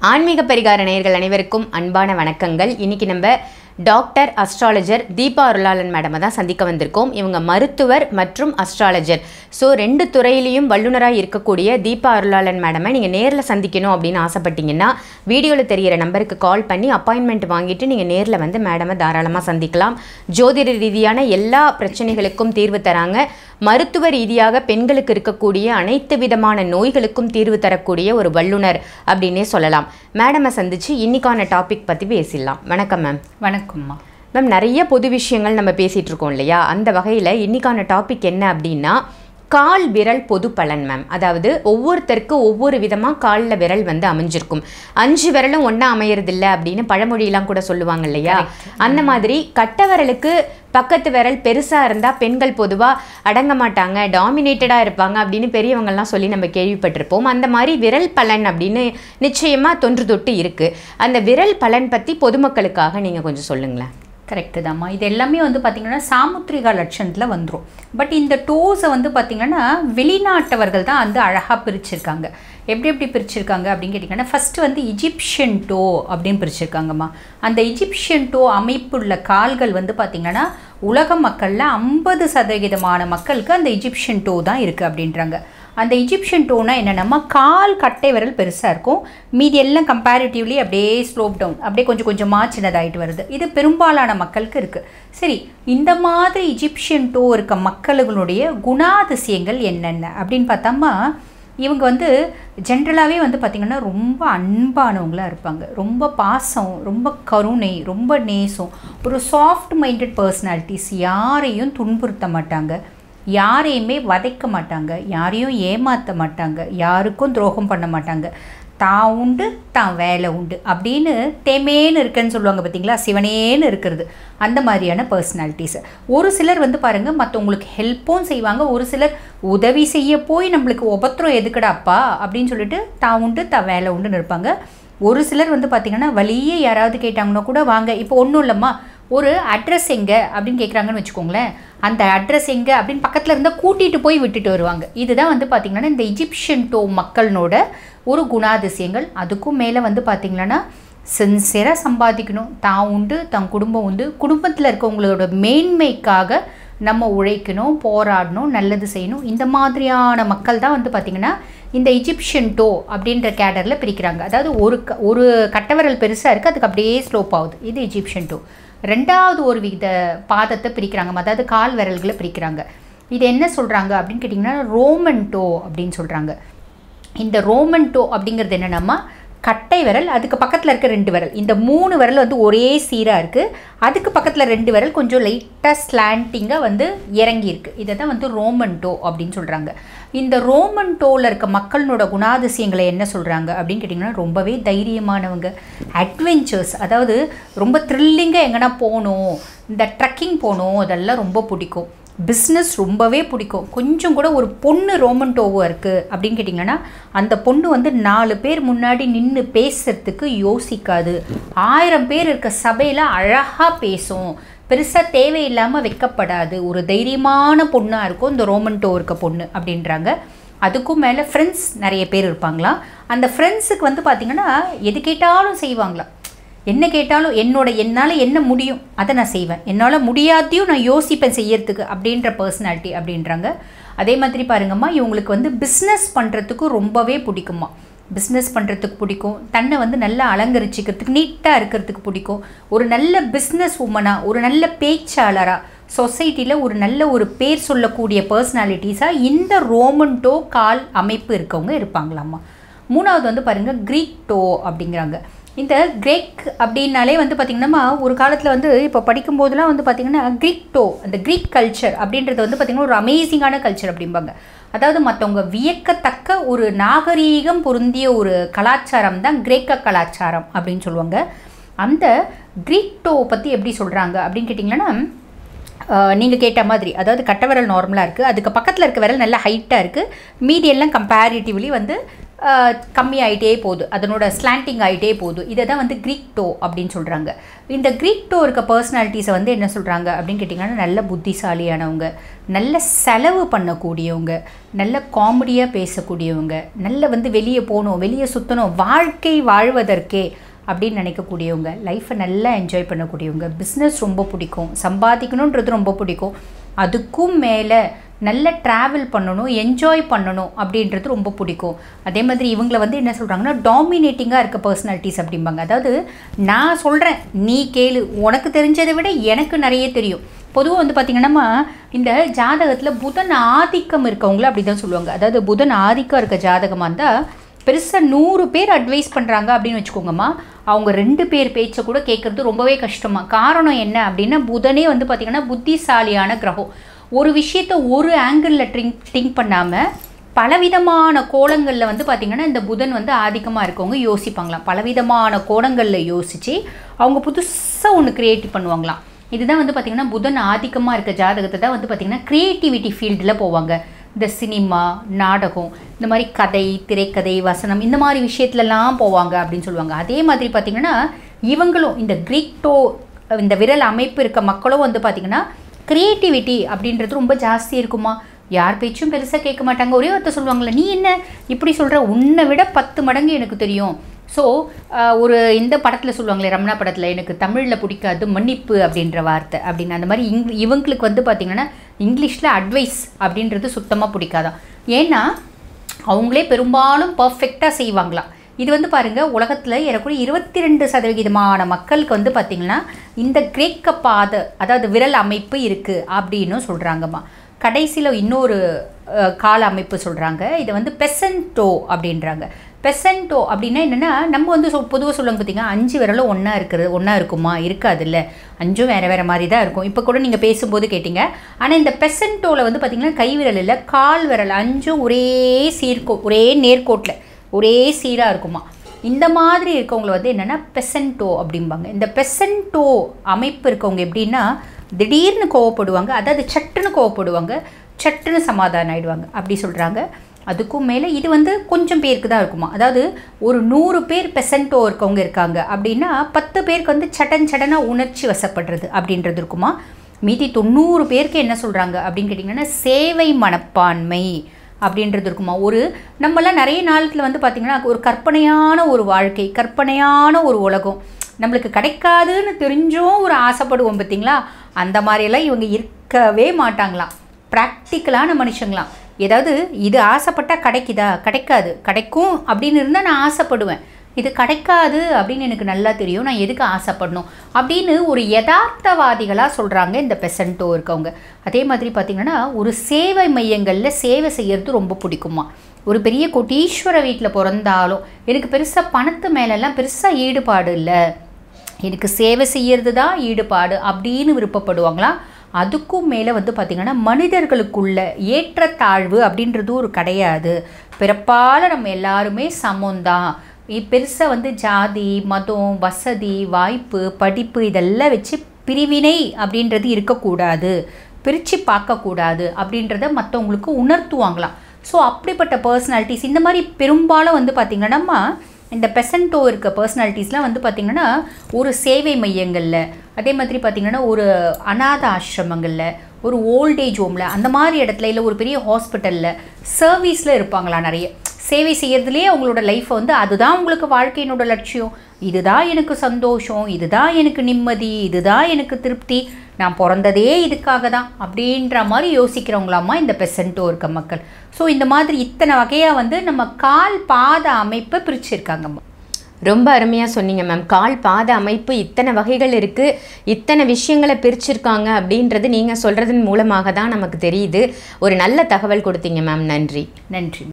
ஆன்மீக பரிகார நேயர்கள் அனைவருக்கும் அன்பான வணக்கங்கள் இன்னைக்கு நம்ம டாக்டர் அஸ்ட்ராலஜர் தீபா அருளாளன் மேடமை தான் சந்திக்க வந்திருக்கோம் இவங்க மருத்துவர் மற்றும் அஸ்ட்ராலஜர் ஸோ ரெண்டு துறையிலையும் வல்லுநராக இருக்கக்கூடிய தீபா அருளாளன் மேடமை நீங்கள் நேரில் சந்திக்கணும் அப்படின்னு ஆசைப்பட்டீங்கன்னா வீடியோவில் தெரியிற நம்பருக்கு கால் பண்ணி அப்பாயின்மெண்ட் வாங்கிட்டு நீங்கள் நேரில் வந்து மேடமை தாராளமாக சந்திக்கலாம் ஜோதிட ரீதியான எல்லா பிரச்சனைகளுக்கும் தீர்வு தராங்க மருத்துவ ரீதியாக பெண்களுக்கு இருக்கக்கூடிய அனைத்து விதமான நோய்களுக்கும் தீர்வு தரக்கூடிய ஒரு வல்லுனர் அப்படின்னே சொல்லலாம் மேடமை சந்திச்சு இன்னைக்கான டாபிக் பற்றி பேசிடலாம் வணக்கம் மேம் வணக்கம்மா மேம் நிறைய பொது விஷயங்கள் நம்ம பேசிகிட்டு இருக்கோம் இல்லையா அந்த வகையில் இன்னைக்கான டாபிக் என்ன அப்படின்னா கால் விரல் பொது பலன் மேம் அதாவது ஒவ்வொருத்தருக்கும் ஒவ்வொரு விதமாக காலில் விரல் வந்து அமைஞ்சிருக்கும் அஞ்சு விரலும் ஒன்றா அமையறதில்ல அப்படின்னு பழமொழியெல்லாம் கூட சொல்லுவாங்க இல்லையா அந்த மாதிரி கட்டை விரலுக்கு பக்கத்து விரல் பெருசாக இருந்தால் பெண்கள் பொதுவாக அடங்க மாட்டாங்க டாமினேட்டடாக இருப்பாங்க அப்படின்னு பெரியவங்கள்லாம் சொல்லி நம்ம கேள்விப்பட்டிருப்போம் அந்த மாதிரி விரல் பலன் அப்படின்னு நிச்சயமாக தொன்று தொட்டு இருக்குது அந்த விரல் பலன் பற்றி பொதுமக்களுக்காக நீங்கள் கொஞ்சம் சொல்லுங்களேன் கரெக்டு தாம்மா இது எல்லாமே வந்து பார்த்திங்கன்னா சாமுத்திரிகா லட்சணத்தில் வந்துடும் பட் இந்த டோஸை வந்து பார்த்திங்கன்னா வெளிநாட்டவர்கள் தான் வந்து அழகாக பிரிச்சிருக்காங்க எப்படி எப்படி பிரிச்சிருக்காங்க அப்படின்னு கேட்டிங்கன்னா ஃபஸ்ட்டு வந்து இஜிப்ஷியன் டோ அப்படின்னு பிரிச்சிருக்காங்கம்மா அந்த இஜிப்ஷியன் டோ அமைப்புள்ள கால்கள் வந்து பார்த்திங்கன்னா உலக மக்களில் ஐம்பது சதவீதமான மக்களுக்கு அந்த இஜிப்ஷியன் டோ தான் இருக்குது அப்படின்றாங்க அந்த இஜிப்ஷியன் டோனா என்னென்னமா கால் கட்டை விரல் பெருசாக இருக்கும் மீதி எல்லாம் கம்பேரிட்டிவ்லி அப்படியே ஸ்லோப் டவுன் அப்படியே கொஞ்சம் கொஞ்சமாக சின்னதாயிட்டு வருது இது பெரும்பாலான மக்களுக்கு இருக்குது சரி இந்த மாதிரி இஜிப்ஷியன் டோ இருக்க மக்களுடைய குணாதிசயங்கள் என்னென்ன அப்படின்னு பார்த்தோம்னா இவங்க வந்து ஜென்ரலாகவே வந்து பார்த்திங்கன்னா ரொம்ப அன்பானவங்களாக இருப்பாங்க ரொம்ப பாசம் ரொம்ப கருணை ரொம்ப நேசம் ஒரு சாஃப்ட் மைண்டட் பர்சனாலிட்டிஸ் யாரையும் துன்புறுத்த மாட்டாங்க யாரையுமே வதைக்க மாட்டாங்க யாரையும் ஏமாற்ற மாட்டாங்க யாருக்கும் துரோகம் பண்ண மாட்டாங்க தான் உண்டு தான் வேலை உண்டு அப்படின்னு தேமேன்னு இருக்குன்னு சொல்லுவாங்க பார்த்தீங்களா சிவனேன்னு இருக்கிறது அந்த மாதிரியான பர்சனாலிட்டிஸ் ஒரு சிலர் வந்து பாருங்கள் மற்றவங்களுக்கு ஹெல்ப்பும் செய்வாங்க ஒரு சிலர் உதவி செய்ய போய் நம்மளுக்கு உபத்திரம் எதுக்குடாப்பா அப்படின்னு சொல்லிட்டு தான் உண்டு தான் வேலை உண்டுன்னு இருப்பாங்க ஒரு சிலர் வந்து பார்த்திங்கன்னா வழியே யாராவது கேட்டாங்கன்னா கூட வாங்க இப்போ ஒன்றும் இல்லைம்மா ஒரு அட்ரஸ் எங்கே அப்படின்னு கேட்குறாங்கன்னு வச்சுக்கோங்களேன் அந்த அட்ரஸ் எங்கே அப்படின்னு பக்கத்தில் இருந்தால் கூட்டிகிட்டு போய் விட்டுட்டு வருவாங்க இதுதான் வந்து பார்த்திங்கன்னா இந்த இஜிப்ஷியன் டோ மக்களினோட ஒரு குணாதிசயங்கள் அதுக்கும் மேலே வந்து பார்த்திங்கன்னா சின்சியராக சம்பாதிக்கணும் தான் உண்டு தன் குடும்பம் உண்டு குடும்பத்தில் இருக்கவங்களோட மேன்மைக்காக நம்ம உழைக்கணும் போராடணும் நல்லது செய்யணும் இந்த மாதிரியான மக்கள் தான் வந்து பார்த்திங்கன்னா இந்த இஜிப்ஷியன் டோ அப்படின்ற கேடரில் பிரிக்கிறாங்க அதாவது ஒரு க ஒரு கட்டவரல் பெருசாக இருக்குது அதுக்கு அப்படியே ஸ்லோப் ஆகுது இது இஜிப்ஷியன் டோ ரெண்டாவது ஒரு வித பாதத்தை பிரிக்கிறாங்க அதாவது கால் விரல்களை பிரிக்கிறாங்க இது என்ன சொல்கிறாங்க அப்படின்னு கேட்டிங்கன்னா ரோமன் டோ அப்படின்னு சொல்கிறாங்க இந்த ரோமன் டோ அப்படிங்கிறது என்னென்னமா கட்டை விரல் அதுக்கு பக்கத்தில் இருக்க ரெண்டு விரல் இந்த மூணு விரல் வந்து ஒரே சீராக இருக்குது அதுக்கு பக்கத்தில் ரெண்டு விரல் கொஞ்சம் லைட்டாக ஸ்லாண்டிங்காக வந்து இறங்கியிருக்கு இதை தான் வந்து ரோமன் டோ அப்படின்னு சொல்கிறாங்க இந்த ரோமன் டோவில் இருக்க மக்களோட குணாதிசயங்களை என்ன சொல்கிறாங்க அப்படின்னு கேட்டிங்கன்னா ரொம்பவே தைரியமானவங்க அட்வென்ச்சர்ஸ் அதாவது ரொம்ப த்ரில்லிங்காக எங்கன்னா போகணும் இந்த ட்ரக்கிங் போகணும் அதெல்லாம் ரொம்ப பிடிக்கும் பிஸ்னஸ் ரொம்பவே பிடிக்கும் கொஞ்சம் கூட ஒரு பொண்ணு ரோமன் டோவோ இருக்குது அப்படின்னு கேட்டிங்கன்னா அந்த பொண்ணு வந்து நாலு பேர் முன்னாடி நின்று பேசுறதுக்கு யோசிக்காது ஆயிரம் பேர் இருக்க சபையில் அழகாக பேசும் பெருசாக தேவையில்லாமல் வைக்கப்படாது ஒரு தைரியமான பொண்ணாக இருக்கும் இந்த ரோமன் டோ இருக்க பொண்ணு அப்படின்றாங்க அதுக்கும் மேலே ஃப்ரெண்ட்ஸ் நிறைய பேர் இருப்பாங்களாம் அந்த ஃப்ரெண்ட்ஸுக்கு வந்து பார்த்திங்கன்னா எது கேட்டாலும் செய்வாங்களாம் என்ன கேட்டாலும் என்னோட என்னால் என்ன முடியும் அதை நான் செய்வேன் என்னால் முடியாதையும் நான் யோசிப்பேன் செய்யறதுக்கு அப்படின்ற பர்சனாலிட்டி அப்படின்றாங்க அதே மாதிரி பாருங்கம்மா இவங்களுக்கு வந்து பிஸ்னஸ் பண்ணுறதுக்கு ரொம்பவே பிடிக்குமா பிஸ்னஸ் பண்ணுறதுக்கு பிடிக்கும் தன்னை வந்து நல்லா அலங்கரிச்சிக்கிறதுக்கு நீட்டாக இருக்கிறதுக்கு பிடிக்கும் ஒரு நல்ல பிஸ்னஸ் உமனாக ஒரு நல்ல பேச்சாளராக சொசைட்டியில் ஒரு நல்ல ஒரு பேர் சொல்லக்கூடிய பர்சனாலிட்டிஸாக இந்த ரோமன்டோ கால் அமைப்பு இருக்கவங்க இருப்பாங்களாம்மா மூணாவது வந்து பாருங்கள் க்ரீக் டோ அப்படிங்கிறாங்க இந்த கிரேக் அப்படின்னாலே வந்து பார்த்திங்கன்னா ஒரு காலத்தில் வந்து இப்போ படிக்கும்போதெல்லாம் வந்து பார்த்திங்கன்னா க்ரீக் டோ அந்த க்ரீக் கல்ச்சர் அப்படின்றது வந்து பார்த்திங்கன்னா ஒரு அமேசிங்கான கல்ச்சர் அப்படிம்பாங்க அதாவது மற்றவங்க வியக்கத்தக்க ஒரு நாகரீகம் பொருந்திய ஒரு கலாச்சாரம் தான் கிரேக்க கலாச்சாரம் அப்படின்னு சொல்லுவாங்க அந்த க்ரீக் டோ பற்றி எப்படி சொல்கிறாங்க அப்படின்னு கேட்டிங்கன்னா நீங்கள் கேட்ட மாதிரி அதாவது கட்டை விரல் நார்மலாக இருக்குது அதுக்கு பக்கத்தில் இருக்க விரல் நல்லா ஹைட்டாக இருக்குது மீதி எல்லாம் கம்பேரிட்டிவ்லி வந்து கம்மி ஆகிட்டே போகுது அதனோட ஸ்லாண்டிங் ஆகிட்டே போகுது இதை தான் வந்து கிரீக் டோ அப்படின்னு சொல்கிறாங்க இந்த கிரீக் டோ இருக்க பர்சனாலிட்டிஸை வந்து என்ன சொல்கிறாங்க அப்படின்னு கேட்டிங்கன்னா நல்ல புத்திசாலியானவங்க நல்ல செலவு பண்ணக்கூடியவங்க நல்ல காமெடியாக பேசக்கூடியவங்க நல்ல வந்து வெளியே போகணும் வெளியே சுற்றணும் வாழ்க்கை வாழ்வதற்கே அப்படின்னு நினைக்கக்கூடியவங்க லைஃப்பை நல்லா என்ஜாய் பண்ணக்கூடியவங்க பிஸ்னஸ் ரொம்ப பிடிக்கும் சம்பாதிக்கணுன்றது ரொம்ப பிடிக்கும் அதுக்கும் மேலே நல்ல ட்ராவல் பண்ணணும் என்ஜாய் பண்ணணும் அப்படின்றது ரொம்ப பிடிக்கும் அதே மாதிரி இவங்கள வந்து என்ன சொல்கிறாங்கன்னா டாமினேட்டிங்காக இருக்க பர்சனாலிட்டிஸ் அப்படிம்பாங்க அதாவது நான் சொல்கிறேன் நீ கேளு உனக்கு தெரிஞ்சதை விட எனக்கு நிறைய தெரியும் பொதுவாக வந்து பார்த்திங்கன்னா இந்த ஜாதகத்தில் புதன் ஆதிக்கம் இருக்கவங்கள அப்படி தான் சொல்லுவாங்க அதாவது புதன் ஆதிக்கம் இருக்க ஜாதகமாக இருந்தால் பெருசாக நூறு பேர் அட்வைஸ் பண்ணுறாங்க அப்படின்னு வச்சுக்கோங்கம்மா அவங்க ரெண்டு பேர் பேச்சை கூட கேட்குறது ரொம்பவே கஷ்டமாக காரணம் என்ன அப்படின்னா புதனே வந்து பார்த்திங்கன்னா புத்திசாலியான கிரகம் ஒரு விஷயத்த ஒரு ஆங்கிளில் ட்ரிங்க் திங்க் பண்ணாமல் பலவிதமான கோணங்களில் வந்து பார்த்திங்கன்னா இந்த புதன் வந்து ஆதிக்கமாக இருக்கவங்க யோசிப்பாங்களாம் பலவிதமான கோணங்களில் யோசித்து அவங்க புதுசாக ஒன்று க்ரியேட் பண்ணுவாங்களாம் இதுதான் வந்து பார்த்திங்கன்னா புதன் ஆதிக்கமாக இருக்க ஜாதகத்தை தான் வந்து பார்த்திங்கன்னா க்ரியேட்டிவிட்டி ஃபீல்டில் போவாங்க இந்த சினிமா நாடகம் இந்த மாதிரி கதை திரைக்கதை வசனம் இந்த மாதிரி விஷயத்துலலாம் போவாங்க அப்படின்னு சொல்லுவாங்க அதே மாதிரி பார்த்திங்கன்னா இவங்களும் இந்த கிரீக் டோ இந்த விரல் அமைப்பு இருக்க மக்களும் வந்து பார்த்திங்கன்னா க்ரியேட்டிவிட்டி அப்படின்றது ரொம்ப ஜாஸ்தி இருக்குமா யார் பேச்சும் பெருசாக கேட்க மாட்டாங்க ஒரே ஒருத்தர் சொல்லுவாங்கள்ல நீ என்ன இப்படி சொல்கிற உன்னை விட பத்து மடங்கு எனக்கு தெரியும் ஸோ ஒரு இந்த படத்தில் சொல்லுவாங்களே ரமணா படத்தில் எனக்கு தமிழில் பிடிக்காது மன்னிப்பு அப்படின்ற வார்த்தை அப்படின்னு அந்த மாதிரி இங் இவங்களுக்கு வந்து பார்த்திங்கன்னா இங்கிலீஷில் அட்வைஸ் அப்படின்றது சுத்தமாக பிடிக்காதான் ஏன்னா அவங்களே பெரும்பாலும் பர்ஃபெக்டாக செய்வாங்களாம் இது வந்து பாருங்கள் உலகத்தில் ஏறக்குறைய இருபத்தி ரெண்டு சதவிகிதமான மக்களுக்கு வந்து பார்த்திங்கன்னா இந்த கிரேக்க பாதை அதாவது விரல் அமைப்பு இருக்குது அப்படின்னு சொல்கிறாங்கம்மா கடைசியில் இன்னொரு அஹ், கால அமைப்பு சொல்கிறாங்க இதை வந்து பெசன்டோ அப்படின்றாங்க பெசன்டோ அப்படின்னா என்னென்னா நம்ம வந்து சொல் பொதுவாக சொல்லுவாங்க பார்த்தீங்கன்னா அஞ்சு விரலும் ஒன்றா இருக்கிறது ஒன்றா இருக்குமா இருக்காதுல்ல அஞ்சும் வேறு வேறு மாதிரி தான் இருக்கும் இப்போ கூட நீங்கள் பேசும்போது கேட்டிங்க ஆனால் இந்த பெசன்டோவில் வந்து பார்த்திங்கன்னா கை விரல் இல்லை கால் விரல் அஞ்சும் ஒரே சீர்கோ ஒரே நேர்கோட்டில் ஒரே சீராக இருக்குமா இந்த மாதிரி இருக்கவங்கள வந்து என்னென்னா பெசன்டோ அப்படிம்பாங்க இந்த பெசன்டோ அமைப்பு இருக்கவங்க எப்படின்னா திடீர்னு கோவப்படுவாங்க அதாவது சட்டுன்னு கோவப்படுவாங்க சட்டுன்னு சமாதானம் ஆயிடுவாங்க அப்படி சொல்கிறாங்க அதுக்கும் மேலே இது வந்து கொஞ்சம் பேருக்கு தான் இருக்குமா அதாவது ஒரு நூறு பேர் பெசன்டோ இருக்கவங்க இருக்காங்க அப்படின்னா பத்து பேருக்கு வந்து சடன் சடனாக உணர்ச்சி வசப்படுறது அப்படின்றது இருக்குமா மீதி தொண்ணூறு பேருக்கு என்ன சொல்கிறாங்க அப்படின்னு கேட்டிங்கன்னா சேவை மனப்பான்மை அப்படின்றது இருக்குமா ஒரு நம்மளாம் நிறைய நாளத்தில் வந்து பார்த்திங்கன்னா ஒரு கற்பனையான ஒரு வாழ்க்கை கற்பனையான ஒரு உலகம் நம்மளுக்கு கிடைக்காதுன்னு தெரிஞ்சும் ஒரு ஆசைப்படுவோம் பார்த்தீங்களா அந்த மாதிரியெல்லாம் இவங்க இருக்கவே மாட்டாங்களாம் ப்ராக்டிக்கலான மனுஷங்களாம் ஏதாவது இது ஆசைப்பட்டால் கிடைக்குதா கிடைக்காது கிடைக்கும் அப்படின்னு இருந்தால் நான் ஆசைப்படுவேன் இது கிடைக்காது அப்படின்னு எனக்கு நல்லா தெரியும் நான் எதுக்கு ஆசைப்படணும் அப்படின்னு ஒரு யதார்த்தவாதிகளாக சொல்கிறாங்க இந்த பெசன்ட்டோ இருக்கவங்க அதே மாதிரி பார்த்திங்கன்னா ஒரு சேவை மையங்களில் சேவை செய்யறது ரொம்ப பிடிக்குமா ஒரு பெரிய கோட்டீஸ்வர வீட்டில் பிறந்தாலும் எனக்கு பெருசாக பணத்து மேலெல்லாம் பெருசாக ஈடுபாடு இல்லை எனக்கு சேவை செய்யறது தான் ஈடுபாடு அப்படின்னு விருப்பப்படுவாங்களாம் அதுக்கும் மேலே வந்து பார்த்திங்கன்னா மனிதர்களுக்குள்ள ஏற்றத்தாழ்வு அப்படின்றது ஒரு கிடையாது பிறப்பால் நம்ம எல்லாருமே சமம்தான் பெருசாக வந்து ஜாதி மதம் வசதி வாய்ப்பு படிப்பு இதெல்லாம் வச்சு பிரிவினை அப்படின்றது இருக்கக்கூடாது பிரித்து பார்க்கக்கூடாது அப்படின்றத மற்றவங்களுக்கு உணர்த்துவாங்களாம் ஸோ அப்படிப்பட்ட பர்சனாலிட்டிஸ் இந்த மாதிரி பெரும்பாலும் வந்து பார்த்திங்கன்னா இந்த பெசன்டோ இருக்க பர்சனாலிட்டிஸ்லாம் வந்து பார்த்திங்கன்னா ஒரு சேவை மையங்களில் அதே மாதிரி பார்த்திங்கன்னா ஒரு அநாத ஆசிரமங்களில் ஒரு ஓல்டேஜ் ஹோமில் அந்த மாதிரி இடத்துல இல்லை ஒரு பெரிய ஹாஸ்பிட்டலில் சர்வீஸில் இருப்பாங்களா நிறைய சேவை செய்கிறதுலே அவங்களோட லைஃப்பை வந்து அதுதான் உங்களுக்கு வாழ்க்கையினோட லட்சியம் இதுதான் எனக்கு சந்தோஷம் இதுதான் எனக்கு நிம்மதி இதுதான் எனக்கு திருப்தி நான் பிறந்ததே இதுக்காக தான் அப்படின்ற மாதிரி யோசிக்கிறவங்களாமா இந்த பெசன்ட்டோ இருக்க மக்கள் ஸோ இந்த மாதிரி இத்தனை வகையாக வந்து நம்ம கால் பாத அமைப்பை பிரிச்சிருக்காங்கம்மா ரொம்ப அருமையாக சொன்னீங்க மேம் கால் பாத அமைப்பு இத்தனை வகைகள் இருக்குது இத்தனை விஷயங்களை பிரிச்சிருக்காங்க அப்படின்றது நீங்கள் சொல்கிறதன் மூலமாக தான் நமக்கு தெரியுது ஒரு நல்ல தகவல் கொடுத்தீங்க மேம் நன்றி நன்றி